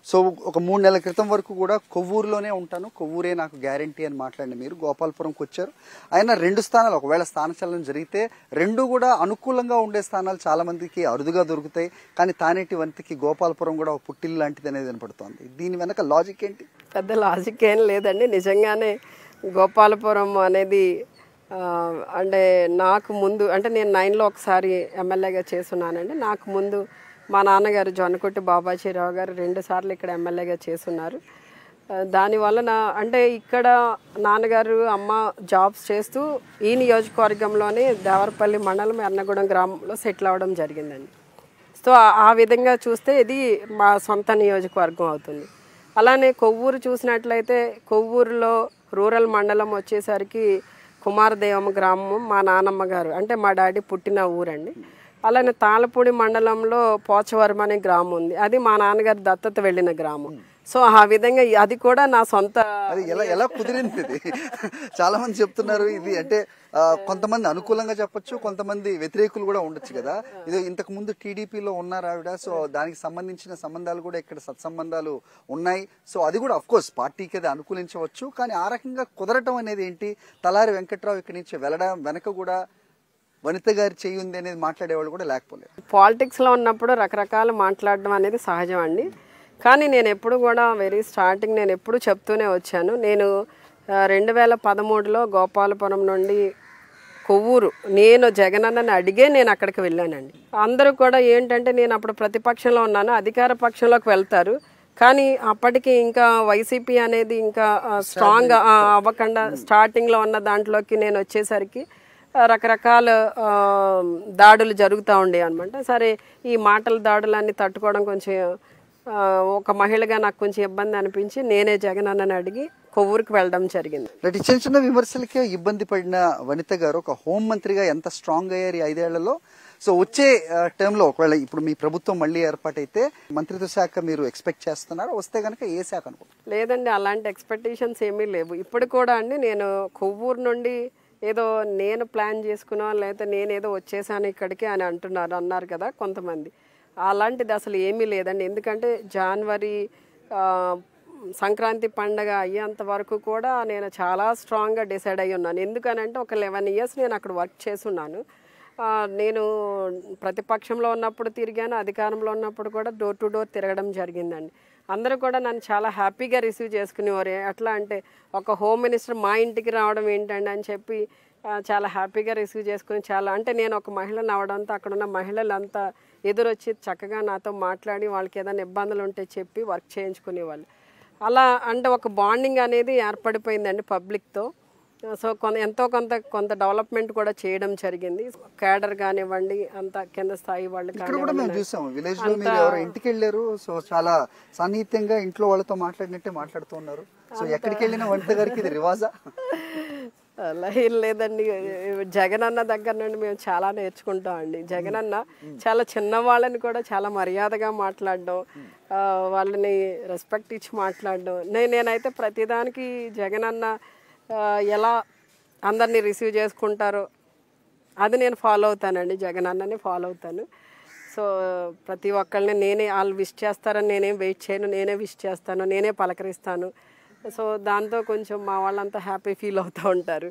so ఒక మూడు నెలల క్రితం వరకు కూడా కొవ్వూరులోనే ఉంటాను కొవ్వూరే నాకు గ్యారంటీ అని మాట్లాడిన మీరు గోపాలపురంకి వచ్చారు అయినా రెండు స్థానాలు ఒకవేళ స్థానచలనం జరిగితే రెండు కూడా అనుకూలంగా ఉండే స్థానాలు చాలా మందికి అరుదుగా దొరుకుతాయి కానీ తానేటి వంతికి గోపాలపురం కూడా ఒక పుట్టిల్లు లాంటిది అనేది వినపడుతోంది దీని వెనక లాజిక్ ఏంటి పెద్ద లాజిక్ ఏం లేదండి నిజంగానే గోపాలపురం అనేది ఆ, అంటే నాకు ముందు అంటే నేను నైన్లో ఒకసారి ఎమ్మెల్యేగా చేస్తున్నానండి నాకు ముందు మా నాన్నగారు జొన్నకొట్టి బాబాజీరావు గారు రెండు సార్లు ఇక్కడ ఎమ్మెల్యేగా చేస్తున్నారు ఆ, దానివలన అంటే ఇక్కడ నాన్నగారు అమ్మ జాబ్స్ చేస్తూ ఈ నియోజకవర్గంలోనే దేవరపల్లి మండలం ఎర్నగూడెం గ్రామంలో సెటిల్ అవ్వడం జరిగిందండి సో ఆ- ఆ విధంగా చూస్తే ఇది మా సొంత నియోజకవర్గం అవుతుంది అలానే కొవ్వూరు చూసినట్లయితే కొవ్వూరులో రూరల్ మండలం వచ్చేసరికి కుమారదేవమ్మ గ్రామం మా నానమ్మ గారు అంటే మా డాడీ పుట్టిన ఊరండి అలానే తాళపూడి మండలంలో పోచవరం అనే గ్రామం ఉంది అది మా నాన్నగారు దత్తత వెళ్ళిన గ్రామం సో ఆ విధంగా అది కూడా నా సొంత అది ఎలా ఎలా కుదిరింది ఇది చాలా మంది చెప్తున్నారు ఇది అంటే ఆ, కొంతమంది అనుకూలంగా చెప్పొచ్చు కొంతమంది వ్యతిరేకులు కూడా ఉండొచ్చు కదా ఇది ఇంతకు ముందు టీడీపీలో ఉన్నారు ఆవిడ సో దానికి సంబంధించిన సంబంధాలు కూడా ఇక్కడ సత్సంబంధాలు ఉన్నాయి సో అది కూడా అఫ్ కోర్స్ పార్టీకి అది అనుకూలించవచ్చు కానీ ఆ రకంగా కుదరటం అనేది ఏంటి తలారి వెంకట్రావు ఇక్కడి నుంచి వెళ్ళడం వెనక కూడా వనిత గారి చేయి ఉంది అనేది మాట్లాడేవాళ్ళు కూడా లేకపోలేదు పాలిటిక్స్లో ఉన్నప్పుడు రకరకాలు మాట్లాడడం అనేది సహజం అండి కానీ నేను ఎప్పుడు కూడా వెరీ స్టార్టింగ్ నేను ఎప్పుడు చెప్తూనే వచ్చాను నేను ఆ, రెండు వేల పదమూడులో గోపాలపురం నుండి కొవ్వూరు నేను జగనన్నని అడిగే నేను అక్కడికి వెళ్ళానండి అందరూ కూడా ఏంటంటే నేను అప్పుడు ప్రతిపక్షంలో ఉన్నాను అధికార పక్షంలోకి వెళ్తారు కానీ అప్పటికి ఇంకా వైసీపీ అనేది ఇంకా స్ట్రాంగ్ అవ్వకుండా స్టార్టింగ్లో ఉన్న దాంట్లోకి నేను వచ్చేసరికి ఆ, రకరకాల ఆ, దాడులు జరుగుతూ ఉండే అనమాట సరే ఈ మాటల దాడులన్నీ తట్టుకోవడం కొంచెం ఆ, ఒక మహిళగా నాకు కొంచెం ఇబ్బంది అనిపించి నేనే జగన్ అన్నని అడిగి కొవ్వూరుకి వెళ్ళడం జరిగింది ఇలాంటి చిన్న చిన్న విమర్శలకే ఇబ్బంది పడిన వనిత గారు ఒక హోంమంత్రిగా ఎంత స్ట్రాంగ్ అయ్యారు ఈ ఐదేళ్లలో సో వచ్చే టర్మ్ లో ఒకవేళ ఇప్పుడు మీ ప్రభుత్వం మళ్ళీ ఏర్పాటైతే మంత్రిత్వ శాఖ మీరు ఎక్స్పెక్ట్ చేస్తున్నారు వస్తే కనుక ఏ శాఖ అనుకుంటున్నారు లేదండి అలాంటి ఎక్స్పెక్టేషన్స్ ఏమీ లేవు ఇప్పుడు కూడా అండి నేను కొవ్వూరు నుండి ఏదో నేను ప్లాన్ చేసుకున్నా లేకపోతే నేను ఏదో వచ్చేసాను ఇక్కడికి అని అంటున్నారు అన్నారు కదా కొంతమంది అలాంటిది అసలు ఏమీ లేదండి ఎందుకంటే జనవరి ఆ, సంక్రాంతి పండగ అయ్యేంత వరకు కూడా నేను చాలా స్ట్రాంగ్గా డిసైడ్ అయ్యి ఉన్నాను ఎందుకనంటే ఒక లెవెన్ ఇయర్స్ నేను అక్కడ వర్క్ చేస్తున్నాను ఆ, నేను ప్రతిపక్షంలో ఉన్నప్పుడు తిరిగాను అధికారంలో ఉన్నప్పుడు కూడా డోర్ టు డోర్ తిరగడం జరిగిందండి అందరూ కూడా నన్ను చాలా హ్యాపీగా రిసీవ్ చేసుకునేవారు ఎట్లా అంటే ఒక హోమ్ మినిస్టర్ మా ఇంటికి రావడం ఏంటండి అని చెప్పి ఆ, చాలా హ్యాపీగా రిసీవ్ చేసుకుని చాలా అంటే నేను ఒక మహిళను అవడంతో అక్కడ ఉన్న మహిళలంతా ఎదురొచ్చి చక్కగా నాతో మాట్లాడి వాళ్ళకి ఏదైనా ఇబ్బందులు ఉంటే చెప్పి వర్క్ చేయించుకునేవాళ్ళు అలా అంటే ఒక బాండింగ్ అనేది ఏర్పడిపోయిందండి పబ్లిక్తో సో కొంత ఎంతో కొంత కొంత డెవలప్మెంట్ కూడా చేయడం జరిగింది క్యాడర్ కానివ్వండి అంత కింద స్థాయి వాళ్ళు ఇక్కడ కూడా మేము కానివ్వండి చూసాము విలేజ్ లో మీరు ఎవరో ఇంటికి వెళ్ళారు సో చాలా సన్నిహితంగా ఇంట్లో వాళ్ళతో మాట్లాడినట్టే మాట్లాడుతూ ఉన్నారు సో ఎక్కడికి వెళ్ళిన వనిత గారికి ఇది రివాజా అలా ఏం లేదండి జగన్ అన్న దగ్గర నుండి మేము చాలా నేర్చుకుంటాం అండి జగన్ అన్న చాలా చిన్న వాళ్ళని కూడా చాలా మర్యాదగా మాట్లాడడం ఆ, వాళ్ళని రెస్పెక్ట్ ఇచ్చి మాట్లాడడం నేను నేనైతే ప్రతిదానికి జగన్ అన్న ఆ, ఎలా అందరినీ రిసీవ్ చేసుకుంటారో అది నేను ఫాలో అవుతానండి జగన్ అన్నని ఫాలో అవుతాను సో ప్రతి ఒక్కళ్ళని నేనే వాళ్ళు విష్ చేస్తారని నేనేం వెయిట్ చేయను నేనే విష్ చేస్తాను నేనే పలకరిస్తాను సో దాంతో కొంచెం మా వాళ్ళంతా హ్యాపీ ఫీల్ అవుతూ ఉంటారు